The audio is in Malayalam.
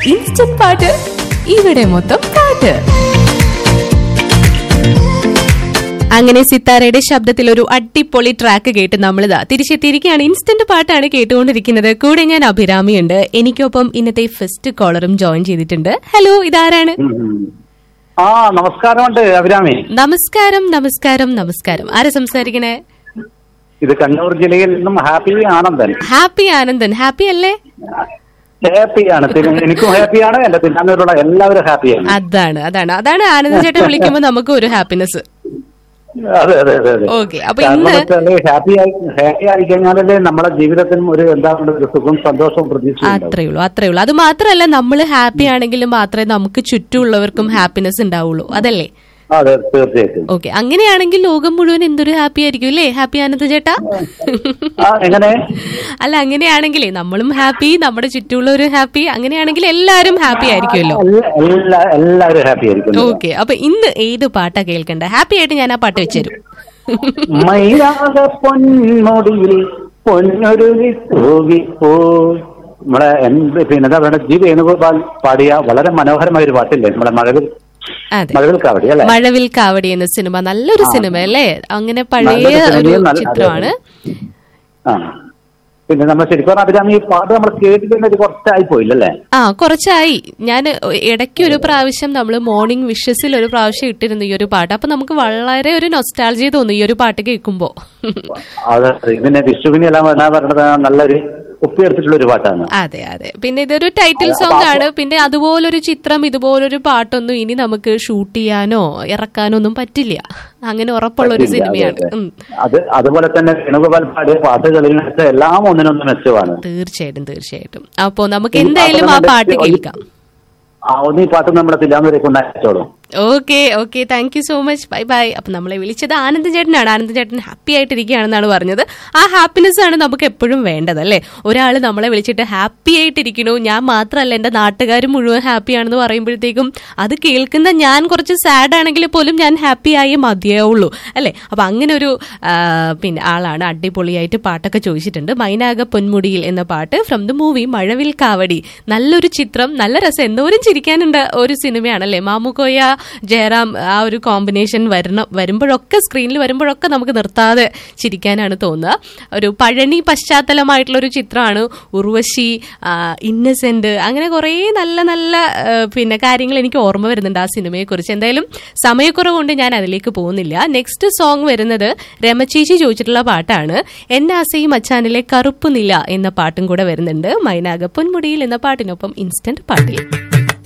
ഇൻസ്റ്റന്റ് പാട്ട് ഇവിടെ മൊത്തം പാട്ട് അങ്ങനെ സിത്താരയുടെ ശബ്ദത്തിൽ ഒരു അടിപൊളി ട്രാക്ക് കേട്ട് നമ്മളിതാ തിരിച്ചെത്തിയിരിക്കുകയാണ് ഇൻസ്റ്റന്റ് പാട്ടാണ് കേട്ടുകൊണ്ടിരിക്കുന്നത് കൂടെ ഞാൻ അഭിരാമിയുണ്ട് എനിക്കൊപ്പം ഇന്നത്തെ ഫസ്റ്റ് കോളറും ജോയിൻ ചെയ്തിട്ടുണ്ട് ഹലോ ഇതാരാണ് ആ നമസ്കാരമുണ്ട് അഭിരാമി നമസ്കാരം നമസ്കാരം നമസ്കാരം ആരാ സംസാരിക്കണേ ഇത് കണ്ണൂർ ജില്ലയിൽ നിന്നും happy Anandan happy Anandan happy അല്ലേ ഹാപ്പിയാണ് തിരു- എനിക്കും ഹാപ്പിയാണ് എന്റെ തിരുവനന്തപുരമുള്ള എല്ലാവരും ഹാപ്പിയാണ് അതാണ് അതാണ് അതാണ് ആനന്ദൻ ചേട്ടൻ വിളിക്കുമ്പോൾ നമുക്ക് ഒരു ഹാപ്പിനെസ് അതെ അതെ അതെ അതെ Okay, അപ്പൊ കാരണം ഇന്ന് വെച്ചാല് ഹാപ്പി ആയി ഹാപ്പി ആയി കഴിഞ്ഞാലല്ലേ നമ്മുടെ ജീവിതത്തിനും ഒരു എന്താ പറയുക, ഒരു സുഖവും സന്തോഷവും പ്രതീക്ഷയും അത്രേ ഉള്ളൂ അത്രേ ഉള്ളൂ അത് മാത്രമല്ല നമ്മൾ ഹാപ്പി ആണെങ്കിൽ മാത്രമേ നമുക്ക് ചുറ്റുമുള്ളവർക്കും ഹാപ്പിനെസ് ഉണ്ടാവുള്ളൂ അതല്ലേ അതെ തീർച്ചയായിട്ടും ഓക്കെ അങ്ങനെയാണെങ്കിൽ ലോകം മുഴുവൻ എന്തൊരു ഹാപ്പി ആയിരിക്കും അല്ലേ ഹാപ്പി ആനന്ദ ചേട്ടാ ആ എങ്ങനെ അല്ല അങ്ങനെയാണെങ്കിലേ നമ്മളും ഹാപ്പി നമ്മുടെ ചുറ്റുമുള്ളവരും ഹാപ്പി അങ്ങനെയാണെങ്കിൽ എല്ലാവരും ഹാപ്പി ആയിരിക്കുമല്ലോ എല്ലാ- എല്ലാ എല്ലാവരും ഹാപ്പി ആയിരിക്കും ഓക്കെ അപ്പൊ ഇന്ന് ഏത് പാട്ടാ കേൾക്കണ്ട ഹാപ്പി ആയിട്ട് ഞാൻ ആ പാട്ട് വെച്ചുതരും മൈരാഗ പൊന്മുടിയിൽ പൊന്നൊരുവി തൂകിപ്പോയി നമ്മളെ എന്ത് പിന്നെ എന്താ പറയുക ജി വേണുഗോപാൽ പാടിയ വളരെ മനോഹരമായ ഒരു പാട്ടില്ലേ നമ്മുടെ മഴവിൽ അതെ മഴവിൽ കാവടി അല്ലെ മഴവിൽ കാവടി എന്ന സിനിമ നല്ലൊരു സിനിമ അല്ലേ അങ്ങനെ പഴയ നല്ലൊരു ഒരു സിനിമയും നല്ല- ചിത്രമാണ് ആ പിന്നെ നമ്മൾ ശരിക്കും പറഞ്ഞാൽ അഭിരാമി ഈ പാട്ട് നമ്മൾ കേട്ടിട്ട് കുറച്ചായി പോയില്ലല്ലേ ആ കുറച്ചായി ഞാൻ ഇടയ്ക്ക് ഒരു പ്രാവശ്യം നമ്മൾ മോർണിംഗ് വിഷസിൽ ഒരു പ്രാവശ്യം ഇട്ടിരുന്നു ഈ ഒരു പാട്ട് അപ്പൊ നമുക്ക് വളരെ ഒരു നൊസ്റ്റാൾജി തോന്നി ഈ ഒരു പാട്ട് കേൾക്കുമ്പോ അത് ഇതിന്റെ വിഷുവിനെ എല്ലാം എന്നാ പറയുന്നത് നല്ലൊരു ഒപ്പിയെടുത്തിട്ടുള്ള ഒരു പാട്ടാണ് അതെ അതെ പിന്നെ ഇതൊരു ടൈറ്റിൽ സോങ് ആണ് പിന്നെ അതുപോലൊരു ചിത്രം ഇതുപോലൊരു പാട്ടൊന്നും ഇനി നമുക്ക് ഷൂട്ട് ചെയ്യാനോ ഇറക്കാനോ ഒന്നും പറ്റില്ല അങ്ങനെ ഉറപ്പുള്ള ഒരു പറ്റില്ല, സിനിമയാണ് അതെ, അതെ. ഉം. അത് അതുപോലെ തന്നെ വേണുഗോപാൽ പാടിയ പാട്ടുകളിൽ വെച്ച് എല്ലാം ഒന്നിനൊന്ന് മെച്ചമാണ് തീർച്ചയായിട്ടും തീർച്ചയായിട്ടും അപ്പോ നമുക്ക് എന്തായാലും ആ പാട്ട് കേൾക്കാം ആ ഒന്ന് ഈ പാട്ട് നമ്മുടെ തില്ലാന്നവരെ കൊണ്ട് അയച്ചോളൂ okay okay thank you so much bye bye അപ്പൊ നമ്മളെ വിളിച്ചത് ആനന്ദ ചേട്ടനാണ് ആനന്ദ ചേട്ടൻ ഹാപ്പി ആയിട്ടിരിക്കുകയാണെന്നാണ് പറഞ്ഞത് ആ ഹാപ്പിനെസ് ആണ് നമുക്ക് എപ്പോഴും വേണ്ടത് അല്ലേ ഒരാൾ നമ്മളെ വിളിച്ചിട്ട് ഹാപ്പി ആയിട്ടിരിക്കണു ഞാൻ മാത്രമല്ല എന്റെ നാട്ടുകാർ മുഴുവൻ ഹാപ്പി ആണെന്ന് പറയുമ്പോഴത്തേക്കും അത് കേൾക്കുന്ന ഞാൻ കുറച്ച് സാഡ് ആണെങ്കിൽ പോലും ഞാൻ ഹാപ്പി ആയേ മതിയാവുള്ളൂ അല്ലേ അപ്പൊ അങ്ങനെ ഒരു ആ, പിന്നെ ആളാണ് അടിപൊളിയായിട്ട് പാട്ടൊക്കെ ചോദിച്ചിട്ടുണ്ട് മൈനാക പൊന്മുടിയിൽ എന്ന പാട്ട് from the movie Mazhavil Kavadi നല്ലൊരു ചിത്രം നല്ല രസം എന്തോരം ചിരിക്കാനുണ്ട് ഒരു സിനിമയാണല്ലേ മാമുക്കോയ ജയറാം ആ ഒരു കോമ്പിനേഷൻ വരണം വരുമ്പോഴൊക്കെ സ്ക്രീനിൽ വരുമ്പോഴൊക്കെ നമുക്ക് നിർത്താതെ ചിരിക്കാനാണ് തോന്നുക ഒരു പഴനി പശ്ചാത്തലമായിട്ടുള്ള ഒരു ചിത്രമാണ് ഉർവശി ഇന്നസെന്റ് അങ്ങനെ കുറേ നല്ല നല്ല ആ, പിന്നെ കാര്യങ്ങൾ എനിക്ക് ഓർമ്മ വരുന്നുണ്ട് ആ സിനിമയെക്കുറിച്ച് എന്തായാലും സമയക്കുറവുകൊണ്ട് ഞാൻ അതിലേക്ക് പോകുന്നില്ല നെക്സ്റ്റ് സോങ് വരുന്നത് രമചേച്ചി ചോദിച്ചിട്ടുള്ള പാട്ടാണ് എൻ ആസൈ മച്ചാനിലെ കറുപ്പ് നില എന്ന പാട്ടും കൂടെ വരുന്നുണ്ട് മൈനാഗ പൊന്മുടിയിൽ എന്ന പാട്ടിനൊപ്പം ഇൻസ്റ്റന്റ് പാട്ടിൽ